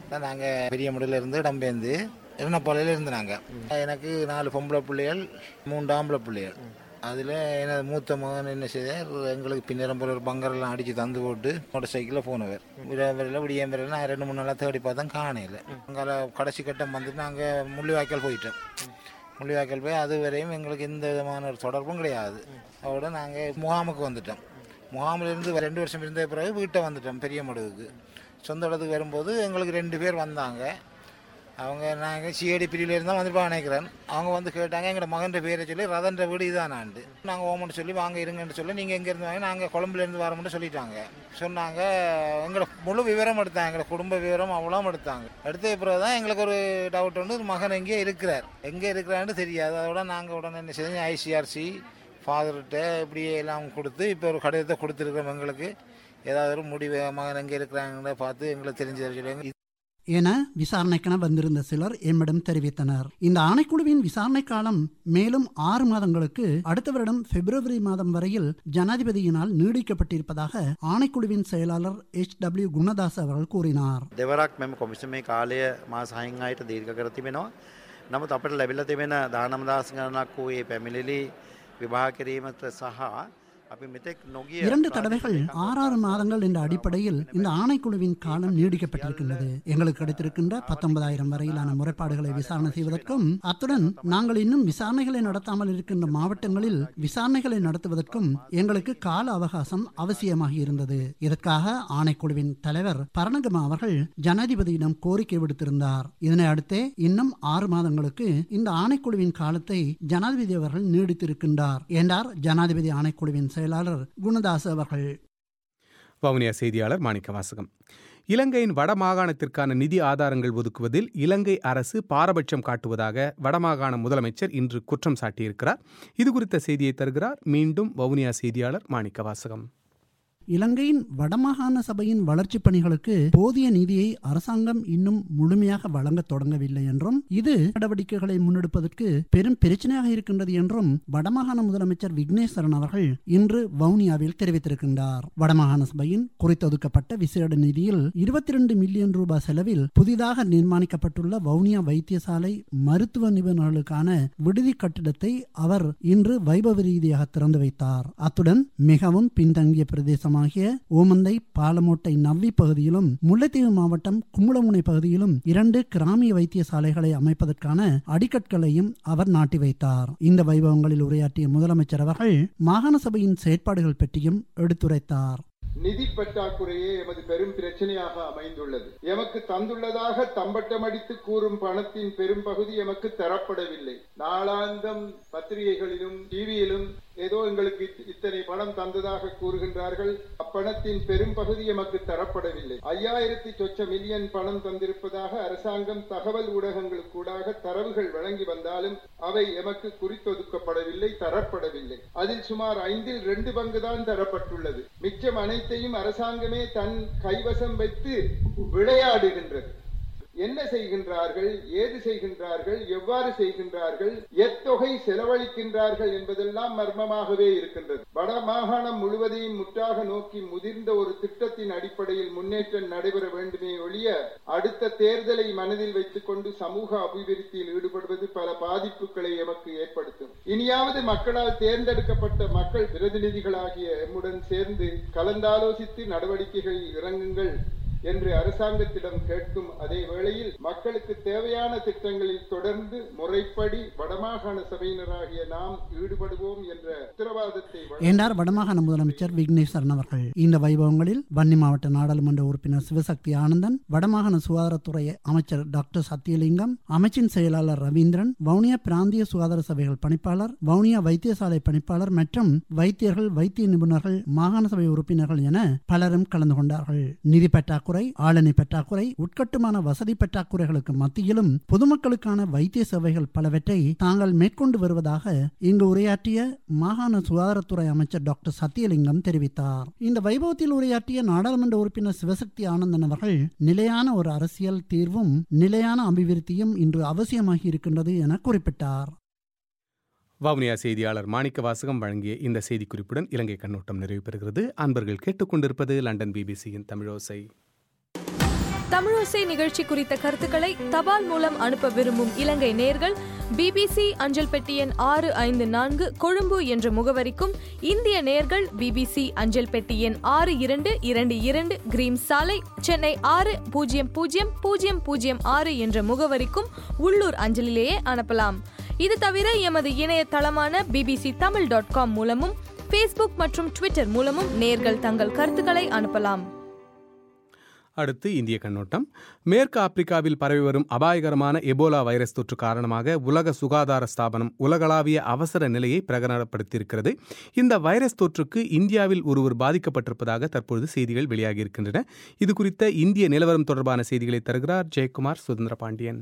தான் நாங்கள் பெரிய முடியல இருந்து இடம்பெயர்ந்து எரணப்பாளையில் இருந்து நாங்கள் எனக்கு நாலு பொம்பளை பிள்ளைகள் மூன்று ஆம்பளை பிள்ளைகள் அதில் எனது மூத்த மகன் என்ன செய்தார் எங்களுக்கு பின்னரம் போல ஒரு பங்கரெல்லாம் அடித்து தந்து போட்டு மோட்டர் சைக்கிளில் போனவர் விரைவில் விடியம் வரையில் நான் ரெண்டு மூணு நாளாக தேடி பார்த்தா காணையில் அங்கே கடைசி கட்டம் வந்துட்டு நாங்கள் முள்ளிவாய்க்கால் போயிட்டோம் முள்ளிவாய்க்கால் போய் அது வரையும் எங்களுக்கு எந்த விதமான ஒரு தொடர்பும் கிடையாது அதோட நாங்கள் முகாமுக்கு வந்துட்டோம் முகாமில் இருந்து ரெண்டு வருஷம் இருந்த பிறகு வீட்டை வந்துட்டோம் பெரிய மடுவுக்கு சொந்த இடத்துக்கு வரும்போது எங்களுக்கு ரெண்டு பேர் வந்தாங்க அவங்க நாங்கள் சிஐடி பிரிவில் இருந்தால் வந்துருப்பா நினைக்கிறேன் அவங்க வந்து கேட்டாங்க எங்களோட மகன்ற பேரை சொல்லி ரதன்ற வீடு இதானாண்டு நாங்கள் ஓமன்னு சொல்லி வாங்க இருங்கன்னு சொல்லி நீங்கள் எங்கேருந்து வாங்க நாங்கள் கொழம்புலேருந்து வரோம்னு சொல்லிட்டாங்க சொன்னாங்க எங்களோட முழு விவரம் எடுத்தாங்க எங்களோட குடும்ப விவரம் அவ்வளோ எடுத்தாங்க எடுத்த பிறகு தான் எங்களுக்கு ஒரு டவுட் வந்து மகன் எங்கே இருக்கிறார் எங்கே இருக்கிறான்னு தெரியாது அதோட நாங்கள் உடனே என்ன செய்தோம் ஐசிஆர்சி ஃபாதர்கிட்ட இப்படி எல்லாம் கொடுத்து இப்போ ஒரு கடிதத்தை கொடுத்துருக்கோம் எங்களுக்கு ஏதாவது ஒரு முடிவு மகன் எங்கே இருக்கிறாங்கன்னு பார்த்து எங்களுக்கு தெரிஞ்சு சொல்லுவாங்க என விசாரணைக்கென வந்திருந்த சிலர் எம்மிடம் தெரிவித்தனர் இந்த ஆணைக்குழுவின் விசாரணை காலம் மேலும் ஆறு மாதங்களுக்கு அடுத்த வருடம் பிப்ரவரி மாதம் வரையில் ஜனாதிபதியினால் நீடிக்கப்பட்டிருப்பதாக ஆணைக்குழுவின் செயலாளர் எச் டபிள்யூ குணதாஸ் அவர்கள் கூறினார் දෙවරක් මෙම කොමිසම මේ කාලය මාස හයින් අයට දීර්ඝ කර තිබෙනවා. නමුත් අපට ලැබිල තිබෙන දානමදාස ගණනක් වූ ඒ පැමිලිලි විවාහ කිරීමට සහ අපි මෙතෙක් නොගිය இரண்டு தடவைகள் ஆறாறு மாதங்கள் என்ற அடிப்படையில் இந்த ஆணைக்குழுவின் காலம் நீடிக்கப்பட்டிருக்கின்றது எங்களுக்கு கிடைத்திருக்கின்ற பத்தொன்பதாயிரம் வரையிலான முறைப்பாடுகளை விசாரணை செய்வதற்கும் அத்துடன் நாங்கள் இன்னும் விசாரணைகளை நடத்தாமல் இருக்கின்ற மாவட்டங்களில் விசாரணைகளை நடத்துவதற்கும் எங்களுக்கு கால அவகாசம் அவசியமாகி இருந்தது இதற்காக ஆணைக்குழுவின் தலைவர் பரணகமா அவர்கள் ஜனாதிபதியிடம் கோரிக்கை விடுத்திருந்தார் இதனை அடுத்தே இன்னும் ஆறு மாதங்களுக்கு இந்த ஆணைக்குழுவின் காலத்தை ஜனாதிபதி அவர்கள் நீடித்திருக்கின்றார் என்றார் ஜனாதிபதி ஆணைக்குழுவின் செயலாளர் குணதாஸ் அவர்கள் வவுனியா செய்தியாளர் மாணிக்க வாசகம் இலங்கையின் வடமாகாணத்திற்கான நிதி ஆதாரங்கள் ஒதுக்குவதில் இலங்கை அரசு பாரபட்சம் காட்டுவதாக வடமாகாண முதலமைச்சர் இன்று குற்றம் சாட்டியிருக்கிறார் இது குறித்த செய்தியை தருகிறார் மீண்டும் வவுனியா செய்தியாளர் மாணிக்க வாசகம் இலங்கையின் வடமாகாண சபையின் வளர்ச்சிப் பணிகளுக்கு போதிய நிதியை அரசாங்கம் இன்னும் முழுமையாக வழங்க தொடங்கவில்லை என்றும் இது நடவடிக்கைகளை முன்னெடுப்பதற்கு பெரும் பிரச்சனையாக இருக்கின்றது என்றும் வடமாகாண முதலமைச்சர் விக்னேஸ்வரன் அவர்கள் இன்று வவுனியாவில் தெரிவித்திருக்கின்றார் வடமாகாண சபையின் குறித்தொதுக்கப்பட்ட விசேட நிதியில் இருபத்தி இரண்டு மில்லியன் ரூபாய் செலவில் புதிதாக நிர்மாணிக்கப்பட்டுள்ள வவுனியா வைத்தியசாலை மருத்துவ நிபுணர்களுக்கான விடுதி கட்டிடத்தை அவர் இன்று வைபவ ரீதியாக திறந்து வைத்தார் அத்துடன் மிகவும் பின்தங்கிய பிரதேசமாகிய ஓமந்தை பாலமோட்டை நவ்வி பகுதியிலும் முல்லைத்தீவு மாவட்டம் கும்பலமுனை பகுதியிலும் இரண்டு கிராமிய வைத்தியசாலைகளை அமைப்பதற்கான அடிக்கற்களையும் அவர் நாட்டி வைத்தார் இந்த வைபவங்களில் உரையாற்றிய முதலமைச்சர் அவர்கள் மாகாண சபையின் செயற்பாடுகள் பற்றியும் எடுத்துரைத்தார் நிதி பற்றாக்குறையே எமது பெரும் பிரச்சனையாக அமைந்துள்ளது எமக்கு தந்துள்ளதாக தம்பட்டமடித்து கூறும் பணத்தின் பெரும் பகுதி எமக்கு தரப்படவில்லை நாளாந்தம் பத்திரிகைகளிலும் டிவியிலும் ஏதோ எங்களுக்கு இத்- இத்தனை பணம் தந்ததாக கூறுகின்றார்கள் அப்பணத்தின் பெரும் பகுதி எமக்கு தரப்படவில்லை ஐயாயிரத்தி சொச்ச மில்லியன் பணம் தந்திருப்பதாக அரசாங்கம் தகவல் ஊடகங்களுக்கூடாக தரவுகள் வழங்கி வந்தாலும் அவை எமக்கு குறித்தொதுக்கப்படவில்லை தரப்படவில்லை அதில் சுமார் ஐந்தில் ரெண்டு பங்குதான் தரப்பட்டுள்ளது மிச்சம் அனைத்தையும் அரசாங்கமே தன் கைவசம் வைத்து விளையாடுகின்றது என்ன செய்கின்றார்கள் ஏது செய்கின்றார்கள் எவ்வாறு செய்கின்றார்கள் எத்தொகை செலவழிக்கின்றார்கள் என்பதெல்லாம் மர்மமாகவே இருக்கின்றது வட மாகாணம் முழுவதையும் முற்றாக நோக்கி முதிர்ந்த ஒரு திட்டத்தின் அடிப்படையில் முன்னேற்றம் நடைபெற வேண்டுமே ஒழிய அடுத்த தேர்தலை மனதில் வைத்துக் கொண்டு சமூக அபிவிருத்தியில் ஈடுபடுவது பல பாதிப்புகளை எமக்கு ஏற்படுத்தும் இனியாவது மக்களால் தேர்ந்தெடுக்கப்பட்ட மக்கள் பிரதிநிதிகளாகிய எம்முடன் சேர்ந்து கலந்தாலோசித்து நடவடிக்கைகளில் இறங்குங்கள் என்று அரசாங்கத்திடம் கேட்கும் அதே வேளையில் மக்களுக்கு தேவையான திட்டங்களில் தொடர்ந்து முறைப்படி வடமாகாண சபையினராகிய நாம் ஈடுபடுவோம் என்ற உத்தரவாதத்தை வழங்க- என்றார் வடமாகாண முதலமைச்சர் விக்னேஸ்வரன் அவர்கள் இந்த வைபவங்களில் வன்னி மாவட்ட நாடாளுமன்ற உறுப்பினர் சிவசக்தி ஆனந்தன் வடமாகாண சுகாதாரத்துறை அமைச்சர் டாக்டர் சத்தியலிங்கம் அமைச்சின் செயலாளர் ரவீந்திரன் வவுனியா பிராந்திய சுகாதார சபைகள் பணிப்பாளர் வவுனியா வைத்தியசாலை பணிப்பாளர் மற்றும் வைத்தியர்கள் வைத்திய நிபுணர்கள் மாகாண சபை உறுப்பினர்கள் என பலரும் கலந்து கொண்டார்கள் நிதி பற்றாக்குறை ஆளணி பற்றாக்குறை உட்கட்டுமான வசதி பற்றாக்குறைகளுக்கு மத்தியிலும் பொதுமக்களுக்கான வைத்திய சேவைகள் பலவற்றை தாங்கள் மேற்கொண்டு வருவதாக இங்கு உரையாற்றிய மாகாண சுகாதாரத்துறை அமைச்சர் டாக்டர் சத்தியலிங்கம் தெரிவித்தார் இந்த வைபவத்தில் உரையாற்றிய நாடாளுமன்ற உறுப்பினர் சிவசக்தி ஆனந்தன் அவர்கள் நிலையான ஒரு அரசியல் தீர்வும் நிலையான அபிவிருத்தியும் இன்று அவசியமாகி இருக்கின்றது என குறிப்பிட்டார் வவுனியா செய்தியாளர் மாணிக்க வாசகம் வழங்கிய இந்த செய்திக்குறிப்புடன் இலங்கை கண்ணோட்டம் நிறைவு பெறுகிறது அன்பர்கள் கேட்டுக்கொண்டிருப்பது லண்டன் பிபிசியின் தமிழோசை தமிழோசை நிகழ்ச்சி குறித்த கருத்துக்களை தபால் மூலம் அனுப்ப விரும்பும் இலங்கை நேர்கள் பிபிசி அஞ்சல் பெட்டி எண் ஆறு ஐந்து நான்கு கொழும்பு என்ற முகவரிக்கும் இந்திய நேர்கள் பிபிசி அஞ்சல் பெட்டி எண் ஆறு இரண்டு இரண்டு இரண்டு கிரீம் சாலை சென்னை ஆறு பூஜ்ஜியம் பூஜ்ஜியம் பூஜ்ஜியம் பூஜ்ஜியம் ஆறு என்ற முகவரிக்கும் உள்ளூர் அஞ்சலிலேயே அனுப்பலாம் இது தவிர எமது இணையதளமான பிபிசி தமிழ் டாட் காம் மூலமும் ஃபேஸ்புக் மற்றும் ட்விட்டர் மூலமும் நேர்கள் தங்கள் கருத்துக்களை அனுப்பலாம் அடுத்து இந்திய கண்ணோட்டம் மேற்கு ஆப்பிரிக்காவில் பரவி வரும் அபாயகரமான எபோலா வைரஸ் தொற்று காரணமாக உலக சுகாதார ஸ்தாபனம் உலகளாவிய அவசர நிலையை பிரகடனப்படுத்தியிருக்கிறது இந்த வைரஸ் தொற்றுக்கு இந்தியாவில் ஒருவர் பாதிக்கப்பட்டிருப்பதாக தற்பொழுது செய்திகள் வெளியாகியிருக்கின்றன இது குறித்த இந்திய நிலவரம் தொடர்பான செய்திகளை தருகிறார் ஜெயக்குமார் சுதந்திர பாண்டியன்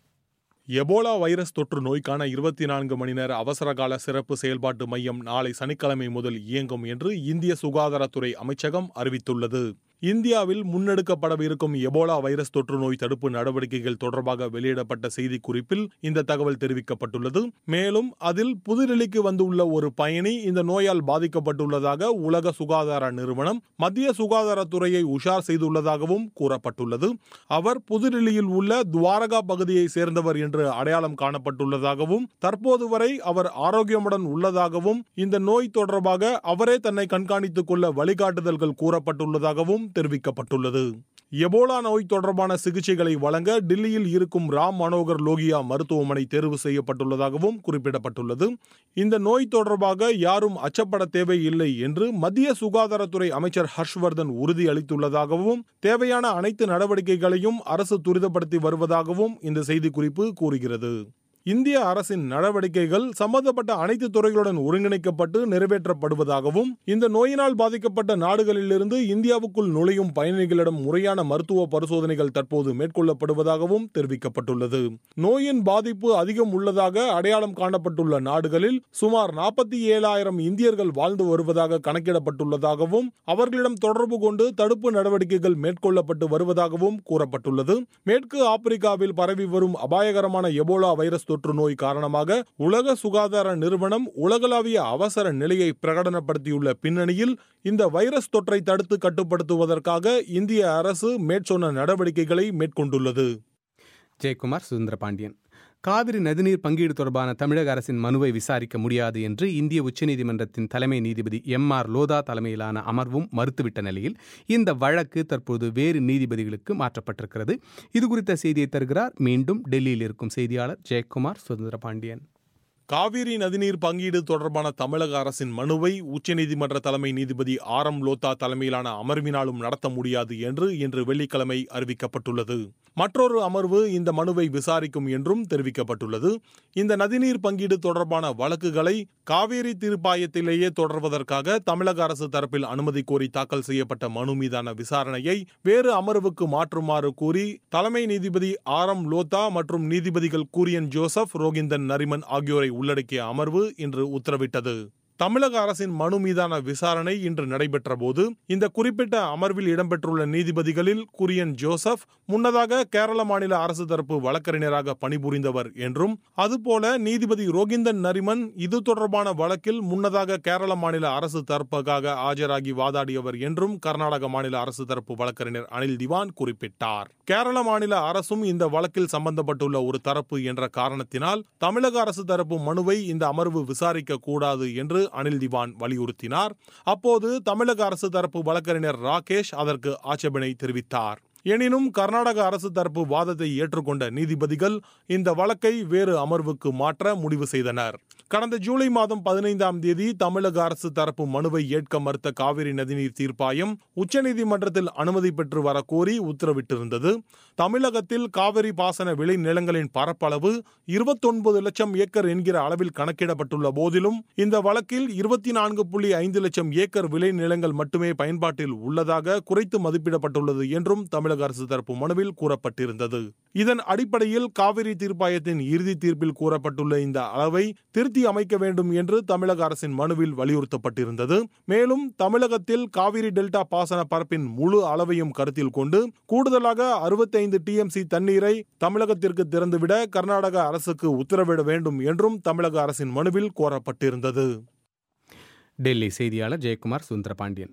எபோலா வைரஸ் தொற்று நோய்க்கான இருபத்தி நான்கு மணி நேர அவசரகால சிறப்பு செயல்பாட்டு மையம் நாளை சனிக்கிழமை முதல் இயங்கும் என்று இந்திய சுகாதாரத்துறை அமைச்சகம் அறிவித்துள்ளது இந்தியாவில் முன்னெடுக்கப்படவிருக்கும் எபோலா வைரஸ் தொற்று நோய் தடுப்பு நடவடிக்கைகள் தொடர்பாக வெளியிடப்பட்ட செய்திக்குறிப்பில் இந்த தகவல் தெரிவிக்கப்பட்டுள்ளது மேலும் அதில் புதுடெல்லிக்கு வந்துள்ள ஒரு பயணி இந்த நோயால் பாதிக்கப்பட்டுள்ளதாக உலக சுகாதார நிறுவனம் மத்திய சுகாதாரத்துறையை உஷார் செய்துள்ளதாகவும் கூறப்பட்டுள்ளது அவர் புதுடெல்லியில் உள்ள துவாரகா பகுதியை சேர்ந்தவர் என்று அடையாளம் காணப்பட்டுள்ளதாகவும் தற்போது வரை அவர் ஆரோக்கியமுடன் உள்ளதாகவும் இந்த நோய் தொடர்பாக அவரே தன்னை கண்காணித்துக் கொள்ள வழிகாட்டுதல்கள் கூறப்பட்டுள்ளதாகவும் தெரிவிக்கப்பட்டுள்ளது எபோலா நோய் தொடர்பான சிகிச்சைகளை வழங்க டில்லியில் இருக்கும் ராம் மனோகர் லோகியா மருத்துவமனை தேர்வு செய்யப்பட்டுள்ளதாகவும் குறிப்பிடப்பட்டுள்ளது இந்த நோய் தொடர்பாக யாரும் அச்சப்பட தேவையில்லை என்று மத்திய சுகாதாரத்துறை அமைச்சர் ஹர்ஷ்வர்தன் உறுதி அளித்துள்ளதாகவும் தேவையான அனைத்து நடவடிக்கைகளையும் அரசு துரிதப்படுத்தி வருவதாகவும் இந்த செய்திக்குறிப்பு கூறுகிறது இந்திய அரசின் நடவடிக்கைகள் சம்பந்தப்பட்ட அனைத்து துறைகளுடன் ஒருங்கிணைக்கப்பட்டு நிறைவேற்றப்படுவதாகவும் இந்த நோயினால் பாதிக்கப்பட்ட நாடுகளிலிருந்து இந்தியாவுக்குள் நுழையும் பயணிகளிடம் முறையான மருத்துவ பரிசோதனைகள் தற்போது மேற்கொள்ளப்படுவதாகவும் தெரிவிக்கப்பட்டுள்ளது நோயின் பாதிப்பு அதிகம் உள்ளதாக அடையாளம் காணப்பட்டுள்ள நாடுகளில் சுமார் நாற்பத்தி ஏழாயிரம் இந்தியர்கள் வாழ்ந்து வருவதாக கணக்கிடப்பட்டுள்ளதாகவும் அவர்களிடம் தொடர்பு கொண்டு தடுப்பு நடவடிக்கைகள் மேற்கொள்ளப்பட்டு வருவதாகவும் கூறப்பட்டுள்ளது மேற்கு ஆப்பிரிக்காவில் பரவி வரும் அபாயகரமான எபோலா வைரஸ் தொற்று நோய் காரணமாக உலக சுகாதார நிறுவனம் உலகளாவிய அவசர நிலையை பிரகடனப்படுத்தியுள்ள பின்னணியில் இந்த வைரஸ் தொற்றை தடுத்து கட்டுப்படுத்துவதற்காக இந்திய அரசு மேற்சொன்ன நடவடிக்கைகளை மேற்கொண்டுள்ளது ஜெயக்குமார் சுதந்திர பாண்டியன் காவிரி நதிநீர் பங்கீடு தொடர்பான தமிழக அரசின் மனுவை விசாரிக்க முடியாது என்று இந்திய உச்சநீதிமன்றத்தின் தலைமை நீதிபதி எம் ஆர் லோதா தலைமையிலான அமர்வும் மறுத்துவிட்ட நிலையில் இந்த வழக்கு தற்போது வேறு நீதிபதிகளுக்கு மாற்றப்பட்டிருக்கிறது இது குறித்த செய்தியை தருகிறார் மீண்டும் டெல்லியில் இருக்கும் செய்தியாளர் ஜெயக்குமார் சுதந்திர பாண்டியன் காவிரி நதிநீர் பங்கீடு தொடர்பான தமிழக அரசின் மனுவை உச்சநீதிமன்ற தலைமை நீதிபதி ஆர் எம் லோத்தா தலைமையிலான அமர்வினாலும் நடத்த முடியாது என்று இன்று வெள்ளிக்கிழமை அறிவிக்கப்பட்டுள்ளது மற்றொரு அமர்வு இந்த மனுவை விசாரிக்கும் என்றும் தெரிவிக்கப்பட்டுள்ளது இந்த நதிநீர் பங்கீடு தொடர்பான வழக்குகளை காவேரி தீர்ப்பாயத்திலேயே தொடர்வதற்காக தமிழக அரசு தரப்பில் அனுமதி கோரி தாக்கல் செய்யப்பட்ட மனு மீதான விசாரணையை வேறு அமர்வுக்கு மாற்றுமாறு கூறி தலைமை நீதிபதி ஆர் எம் லோத்தா மற்றும் நீதிபதிகள் கூரியன் ஜோசப் ரோகிந்தன் நரிமன் ஆகியோரை உள்ளடக்கிய அமர்வு இன்று உத்தரவிட்டது தமிழக அரசின் மனு மீதான விசாரணை இன்று நடைபெற்ற போது இந்த குறிப்பிட்ட அமர்வில் இடம்பெற்றுள்ள நீதிபதிகளில் குரியன் ஜோசப் முன்னதாக கேரள மாநில அரசு தரப்பு வழக்கறிஞராக பணிபுரிந்தவர் என்றும் அதுபோல நீதிபதி ரோகிந்தன் நரிமன் இது தொடர்பான வழக்கில் முன்னதாக கேரள மாநில அரசு தரப்புக்காக ஆஜராகி வாதாடியவர் என்றும் கர்நாடக மாநில அரசு தரப்பு வழக்கறிஞர் அனில் திவான் குறிப்பிட்டார் கேரள மாநில அரசும் இந்த வழக்கில் சம்பந்தப்பட்டுள்ள ஒரு தரப்பு என்ற காரணத்தினால் தமிழக அரசு தரப்பு மனுவை இந்த அமர்வு விசாரிக்க கூடாது என்று அனில் திவான் வலியுறுத்தினார் அப்போது தமிழக அரசு தரப்பு வழக்கறிஞர் ராகேஷ் அதற்கு ஆட்சேபனை தெரிவித்தார் எனினும் கர்நாடக அரசு தரப்பு வாதத்தை ஏற்றுக்கொண்ட நீதிபதிகள் இந்த வழக்கை வேறு அமர்வுக்கு மாற்ற முடிவு செய்தனர் கடந்த ஜூலை மாதம் பதினைந்தாம் தேதி தமிழக அரசு தரப்பு மனுவை ஏற்க மறுத்த காவிரி நதிநீர் தீர்ப்பாயம் உச்சநீதிமன்றத்தில் அனுமதி பெற்று வர கோரி உத்தரவிட்டிருந்தது தமிழகத்தில் காவிரி பாசன விளை நிலங்களின் பரப்பளவு இருபத்தொன்பது லட்சம் ஏக்கர் என்கிற அளவில் கணக்கிடப்பட்டுள்ள போதிலும் இந்த வழக்கில் இருபத்தி நான்கு புள்ளி ஐந்து லட்சம் ஏக்கர் விளை நிலங்கள் மட்டுமே பயன்பாட்டில் உள்ளதாக குறைத்து மதிப்பிடப்பட்டுள்ளது என்றும் தமிழக அரசு தரப்பு மனுவில் கூறப்பட்டிருந்தது இதன் அடிப்படையில் காவிரி தீர்ப்பாயத்தின் இறுதி தீர்ப்பில் கூறப்பட்டுள்ள இந்த அளவை திருத்தி அமைக்க வேண்டும் என்று தமிழக அரசின் மனுவில் வலியுறுத்தப்பட்டிருந்தது மேலும் தமிழகத்தில் காவிரி டெல்டா பாசன பரப்பின் முழு அளவையும் கருத்தில் கொண்டு கூடுதலாக அறுபத்தைந்து டிஎம்சி தண்ணீரை தமிழகத்திற்கு திறந்துவிட கர்நாடக அரசுக்கு உத்தரவிட வேண்டும் என்றும் தமிழக அரசின் மனுவில் கோரப்பட்டிருந்தது டெல்லி செய்தியாளர் ஜெயக்குமார் சுந்தரபாண்டியன்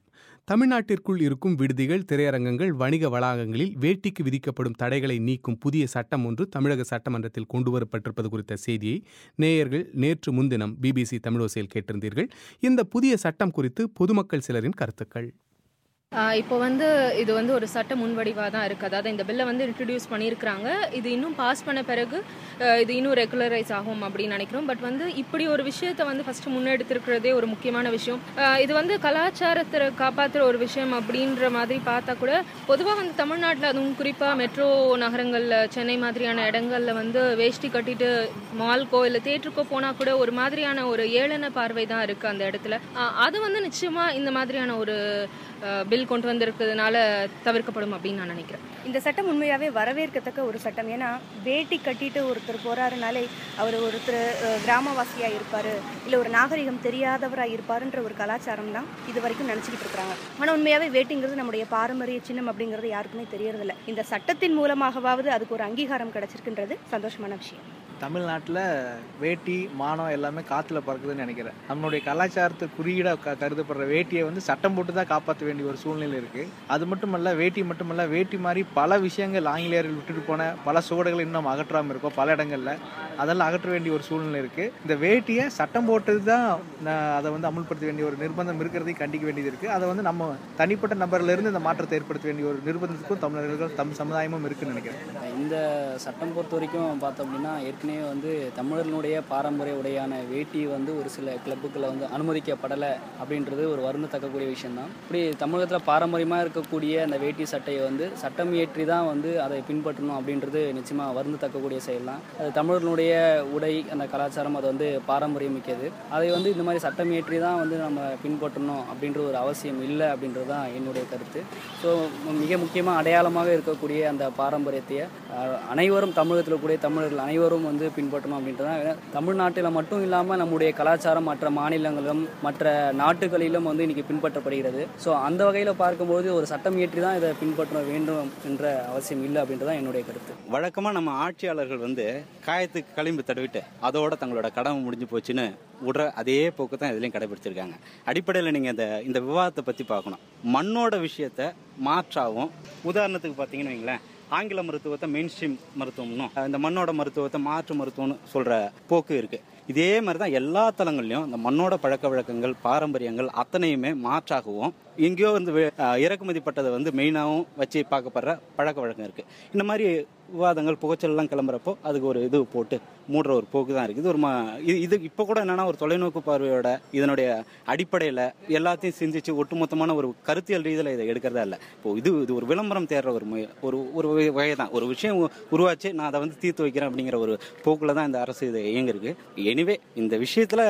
தமிழ்நாட்டிற்குள் இருக்கும் விடுதிகள் திரையரங்கங்கள் வணிக வளாகங்களில் வேட்டிக்கு விதிக்கப்படும் தடைகளை நீக்கும் புதிய சட்டம் ஒன்று தமிழக சட்டமன்றத்தில் கொண்டுவரப்பட்டிருப்பது குறித்த செய்தியை நேயர்கள் நேற்று முன்தினம் பிபிசி தமிழோசையில் கேட்டிருந்தீர்கள் இந்த புதிய சட்டம் குறித்து பொதுமக்கள் சிலரின் கருத்துக்கள் ஆஹ் இப்போ வந்து இது வந்து ஒரு சட்ட முன்வடிவாக தான் இருக்குது அதாவது இந்த பில்லை வந்து இன்ட்ரடியூஸ் பண்ணியிருக்கிறாங்க இது இன்னும் பாஸ் பண்ண பிறகு ஆஹ் இது இன்னும் ரெகுலரைஸ் ஆகும் அப்படின்னு நினைக்கிறோம் பட் வந்து இப்படி ஒரு விஷயத்தை வந்து ஃபஸ்ட்டு முன்னெடுத்திருக்கிறதே ஒரு முக்கியமான விஷயம் ஆஹ் இது வந்து கலாச்சாரத்தை காப்பாற்றுற ஒரு விஷயம் அப்படின்ற மாதிரி பார்த்தா கூட பொதுவாக வந்து தமிழ்நாட்டில் அதுவும் குறிப்பாக மெட்ரோ நகரங்களில் சென்னை மாதிரியான இடங்கள்ல வந்து வேஷ்டி கட்டிட்டு மால்க்கோ இல்லை தேட்டருக்கோ போனால் கூட ஒரு மாதிரியான ஒரு ஏளன பார்வை தான் இருக்குது அந்த இடத்துல ஆஹ் அது வந்து நிச்சயமாக இந்த மாதிரியான ஒரு பில் கொண்டு வந்திருக்கிறதுனால தவிர்க்கப்படும் அப்படின்னு நான் நினைக்கிறேன் இந்த சட்டம் உண்மையாகவே வரவேற்கத்தக்க ஒரு சட்டம் ஏன்னா வேட்டி கட்டிட்டு ஒருத்தர் போறாருனாலே அவர் ஒருத்தர் அஹ், கிராமவாசியா இருப்பாரு இல்லை ஒரு நாகரிகம் தெரியாதவராக இருப்பாருன்ற ஒரு கலாச்சாரம் தான் இது வரைக்கும் நினச்சிக்கிட்டு இருக்கிறாங்க ஆனால் உண்மையாகவே வேட்டிங்கிறது நம்முடைய பாரம்பரிய சின்னம் அப்படிங்கிறது யாருக்குமே தெரியறதில்ல இந்த சட்டத்தின் மூலமாகவாவது அதுக்கு ஒரு அங்கீகாரம் கிடைச்சிருக்குன்றது சந்தோஷமான விஷயம் தமிழ்நாட்டில் வேட்டி மானம் எல்லாமே காற்றுல பறக்குதுன்னு நினைக்கிறேன் நம்மளுடைய கலாச்சாரத்தை குறியீடாக க கருதப்படுற வேட்டியை வந்து சட்டம் போட்டு தான் காப்பாற்ற வேண்டிய ஒரு சூழ்நிலை இருக்குது அது மட்டுமல்ல வேட்டி மட்டுமல்ல வேட்டி மாதிரி பல விஷயங்கள் ஆங்கிலேயர்கள் விட்டுட்டு போன பல சுவடுகள் இன்னும் அகற்றாமல் இருக்கும் பல இடங்களில் அதெல்லாம் அகற்ற வேண்டிய ஒரு சூழ்நிலை இருக்குது இந்த வேட்டியை சட்டம் போட்டது தான் நான் அதை வந்து அமுல்படுத்த வேண்டிய ஒரு நிர்பந்தம் இருக்கிறதையும் கண்டிக்க வேண்டியது இருக்குது அதை வந்து நம்ம தனிப்பட்ட நபர்லேருந்து இந்த மாற்றத்தை ஏற்படுத்த வேண்டிய ஒரு நிர்பந்தத்துக்கும் தமிழர்கள் தம் சமுதாயமும் இருக்குன்னு நினைக்கிறேன் இந்த சட்டம் பொறுத்த வரைக்கும் பார்த்தோம் அப்படின்னா ஏற்கனவே வந்து தமிழர்களுடைய பாரம்பரிய உடையான வேட்டி வந்து ஒரு சில கிளப்புகளில் வந்து அனுமதிக்கப்படலை அப்படின்றது ஒரு வருந்தத்தக்கக்கூடிய விஷயம்தான் இப்படி தமிழகத்தில் பாரம்பரியமாக இருக்கக்கூடிய அந்த வேட்டி சட்டையை வந்து சட்டம் இயற்றி தான் வந்து அதை பின்பற்றணும் அப்படின்றது நிச்சயமாக வருந்தத்தக்கக்கூடிய செயல் தான் அது தமிழர்களுடைய உடை அந்த கலாச்சாரம் அது வந்து பாரம்பரியம் மிக்கது அதை வந்து இந்த மாதிரி சட்டம் இயற்றி தான் வந்து நம்ம பின்பற்றணும் அப்படின்ற ஒரு அவசியம் இல்லை அப்படின்றது தான் என்னுடைய கருத்து ஸோ மிக முக்கியமாக அடையாளமாக இருக்கக்கூடிய அந்த பாரம்பரியத்தை அஹ், அனைவரும் தமிழகத்தில் கூடிய தமிழர்கள் அனைவரும் வந்து பின்பற்றணும் அப்படின்றதான் தமிழ்நாட்டில் மட்டும் இல்லாமல் நம்முடைய கலாச்சாரம் மற்ற மாநிலங்களிலும் மற்ற நாட்டுகளிலும் வந்து இன்னைக்கு பின்பற்றப்படுகிறது ஸோ அந்த வகையில் பார்க்கும்போது ஒரு சட்டம் இயற்றி தான் இதை பின்பற்ற வேண்டும் என்ற அவசியம் இல்லை அப்படின்றதான் என்னுடைய கருத்து வழக்கமாக நம்ம ஆட்சியாளர்கள் வந்து காயத்துக்கு களிம்பு தடவிட்டு அதோட தங்களோட கடமை முடிஞ்சு போச்சுன்னு விடுற அதே போக்கு தான் இதுலேயும் கடைபிடிச்சிருக்காங்க அடிப்படையில் நீங்கள் இந்த இந்த விவாதத்தை பற்றி பார்க்கணும் மண்ணோட விஷயத்த மாற்றாகவும் உதாரணத்துக்கு பார்த்தீங்கன்னு வைங்களேன் ஆங்கில மருத்துவத்தை மெயின் ஸ்ட்ரீம் மருத்துவம்னும் இந்த மண்ணோட மருத்துவத்தை மாற்று மருத்துவம்னு சொல்கிற போக்கு இருக்குது இதே மாதிரி தான் எல்லா தளங்கள்லையும் இந்த மண்ணோட பழக்க வழக்கங்கள் பாரம்பரியங்கள் அத்தனையுமே மாற்றாகவும் எங்கேயோ வந்து வே- அஹ் இறக்குமதி பட்டதை வந்து மெயினாகவும் வச்சு பார்க்கப்படுற பழக்க வழக்கம் இருக்குது இந்த மாதிரி விவாதங்கள் புகைச்சல்லாம் கிளம்புறப்போ அதுக்கு ஒரு இது போட்டு மூடுற ஒரு போக்கு தான் இருக்குது இது ஒரு ம- இது இது இப்போ கூட என்னன்னா ஒரு தொலைநோக்கு பார்வையோட இதனுடைய அடிப்படையில் எல்லாத்தையும் சிந்திச்சு ஒட்டுமொத்தமான ஒரு கருத்தியல் ரீதியில் இதை எடுக்கிறதா இல்லை இப்போ இது இது ஒரு விளம்பரம் தேடுற ஒரு முய- ஒரு ஒரு வகை- வகை தான் ஒரு விஷயம் உ- உருவாச்சு நான் அதை வந்து தீர்த்து வைக்கிறேன் அப்படிங்கிற ஒரு போக்கில் தான் இந்த அரசு இது இயங்கிருக்கு எனிவே இந்த விஷயத்தில்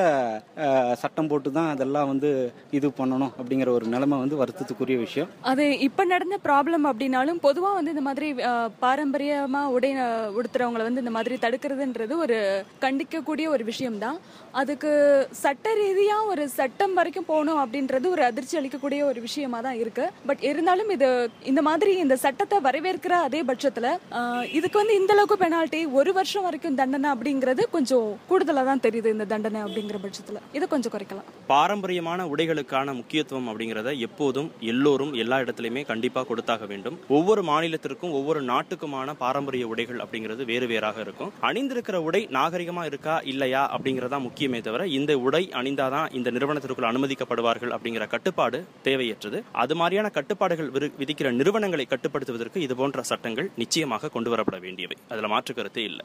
சட்டம் போட்டு தான் அதெல்லாம் வந்து இது பண்ணணும் அப்படிங்கிற ஒரு நிலைமை வந்து வருத்தத்துக்குரிய விஷயம் அது இப்போ நடந்த ப்ராப்ளம் அப்படின்னாலும் பொதுவாக வந்து இந்த மாதிரி அஹ், பாரம்பரியமா உடை அஹ், உடுத்துறவங்கள வந்து இந்த மாதிரி தடுக்கிறதுன்றது ஒரு கண்டிக்கக்கூடிய ஒரு விஷயம்தான் அதுக்கு சட்ட ரீதியாக ஒரு சட்டம் வரைக்கும் போகணும் அப்படின்றது ஒரு அதிர்ச்சி அளிக்கக்கூடிய ஒரு விஷயமா தான் இருக்கு பட் இருந்தாலும் இது இந்த மாதிரி இந்த சட்டத்தை வரவேற்கிற அதே பட்சத்தில் இதுக்கு வந்து இந்த அளவுக்கு பெனால்ட்டி ஒரு வருஷம் வரைக்கும் தண்டனை அப்படிங்கிறது கொஞ்சம் கூடுதலாக தான் தெரியுது இந்த தண்டனை அப்படிங்கிற பட்சத்தில் இதை கொஞ்சம் குறைக்கலாம் பாரம்பரியமான உடைகளுக்கான முக்கியத்துவம் அப்படிங்கிறத எப்போதும் எல்லோரும் எல்லா இடத்துலையுமே கண்டிப்பாக கொடுத்தாக வேண்டும் ஒவ்வொரு மாநிலத்திற்கும் ஒவ்வொரு நாட்டுக்குமான பாரம்பரிய உடைகள் அப்படிங்கிறது வேறு வேறாக இருக்கும் அணிந்திருக்கிற உடை நாகரிகமா இருக்கா இல்லையா அப்படிங்கிறதா முக்கியமே தவிர இந்த உடை அணிந்தாதான் இந்த நிறுவனத்திற்குள் அனுமதிக்கப்படுவார்கள் அப்படிங்கிற கட்டுப்பாடு தேவையற்றது அது மாதிரியான கட்டுப்பாடுகள் விரு- விதிக்கிற நிறுவனங்களை கட்டுப்படுத்துவதற்கு இது போன்ற சட்டங்கள் நிச்சயமாக கொண்டு வரப்பட வேண்டியவை அதுல மாற்று கருத்தே இல்லை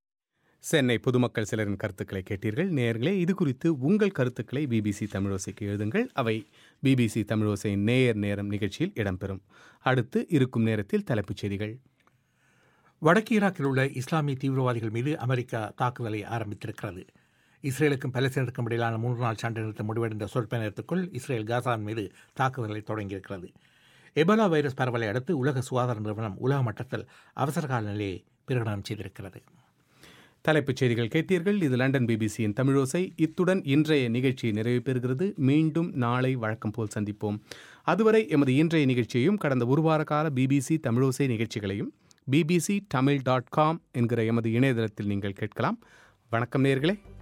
சென்னை பொதுமக்கள் சிலரின் கருத்துக்களை கேட்டீர்கள் நேயர்களே இது குறித்து உங்கள் கருத்துக்களை பிபிசி தமிழோசைக்கு எழுதுங்கள் அவை பிபிசி தமிழோசையின் நேயர் நேரம் நிகழ்ச்சியில் இடம்பெறும் அடுத்து இருக்கும் நேரத்தில் தலைப்புச் செய்திகள் வடக்கு ஈராக்கில் உள்ள இஸ்லாமிய தீவிரவாதிகள் மீது அமெரிக்கா தாக்குதலை ஆரம்பித்திருக்கிறது இஸ்ரேலுக்கும் பலஸ்தீனருக்கும் இடையிலான மூன்று நாள் சண்டை நிறுத்தம் முடிவடைந்த சொற்ப நேரத்துக்குள் இஸ்ரேல் காசான் மீது தாக்குதலை தொடங்கியிருக்கிறது எபோலா வைரஸ் பரவலை அடுத்து உலக சுகாதார நிறுவனம் உலக மட்டத்தில் அவசரகால நிலையை பிரகடனம் செய்திருக்கிறது தலைப்புச் செய்திகள் கேட்டீர்கள் இது லண்டன் பிபிசியின் தமிழோசை இத்துடன் இன்றைய நிகழ்ச்சி நிறைவு பெறுகிறது மீண்டும் நாளை வழக்கம் போல் சந்திப்போம் அதுவரை எமது இன்றைய நிகழ்ச்சியையும் கடந்த ஒரு வார கால பிபிசி தமிழோசை நிகழ்ச்சிகளையும் பிபிசி தமிழ் டாட் காம் என்கிற எமது இணையதளத்தில் நீங்கள் கேட்கலாம் வணக்கம் நேயர்களே